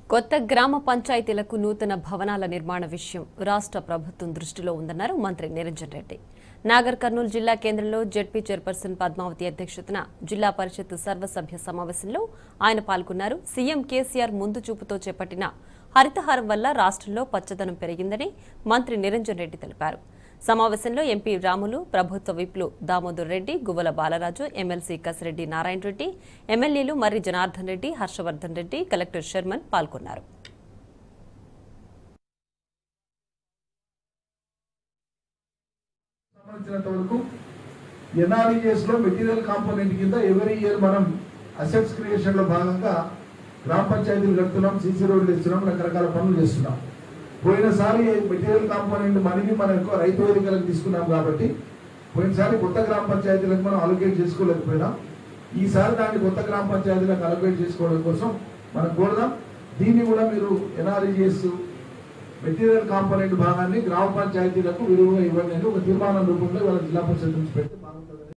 కొత్త గ్రామ పంచాయతీలకు నూతన భవనాల నిర్మాణ విషయం రాష్ట్ర ప్రభుత్వం దృష్టిలో ఉందన్నారు మంత్రి నిరంజన్ రెడ్డి నాగర్ కర్నూలు జిల్లా కేంద్రంలో జెడ్పీ చైర్పర్సన్ పద్మావతి అధ్యక్షతన జిల్లా పరిషత్ సర్వసభ్య సమావేశంలో ఆయన పాల్గొన్నారు సీఎం కేసీఆర్ ముందు చూపుతో చేపట్టిన హరితహారం వల్ల రాష్ట్రంలో పచ్చదనం పెరిగిందని మంత్రి నిరంజన్ రెడ్డి తెలిపారు సమావేశంలో ఎంపీ రాములు ప్రభుత్వ విప్లు దామోదర్ రెడ్డి గువ్వల బాలరాజు ఎమ్మెల్సీ కసిరెడ్డి నారాయణ రెడ్డి ఎమ్మెల్యేలు మర్రి జనార్దన్ రెడ్డి హర్షవర్ధన్ రెడ్డి కలెక్టర్ శర్మన్ పాల్గొన్నారు సంబంధించినంత వరకు ఎన్ఆర్ఈఎస్ లో మెటీరియల్ కాంపోనెంట్ కింద ఎవరీ ఇయర్ మనం అసెట్స్ క్రియేషన్ లో భాగంగా గ్రామ పంచాయతీలు కడుతున్నాం సీసీ రోడ్లు ఇస్తున్నాం రకరకాల పనులు చేస్తున్నాం పోయినసారి మెటీరియల్ కాంపోనెంట్ మనీని మనం ఎక్కువ రైతు వేదికలకు తీసుకున్నాం కాబట్టి పోయినసారి కొత్త గ్రామ పంచాయతీలకు మనం అలొకేట్ చేసుకోలేకపోయినాం ఈసారి దాన్ని కొత్త గ్రామ పంచాయతీలకు అలొకేట్ చేసుకోవడం కోసం మనం కోరదాం దీన్ని కూడా మీరు ఎన్ఆర్ఈఎస్ మెటీరియల్ కాంపోనెంట్ భాగాన్ని గ్రామ పంచాయతీలకు విలువగా ఇవ్వండి అని ఒక తీర్మానం రూపంలో వాళ్ళ జిల్లా పరిషత్ నుంచి పెడితే బాగుంటుంది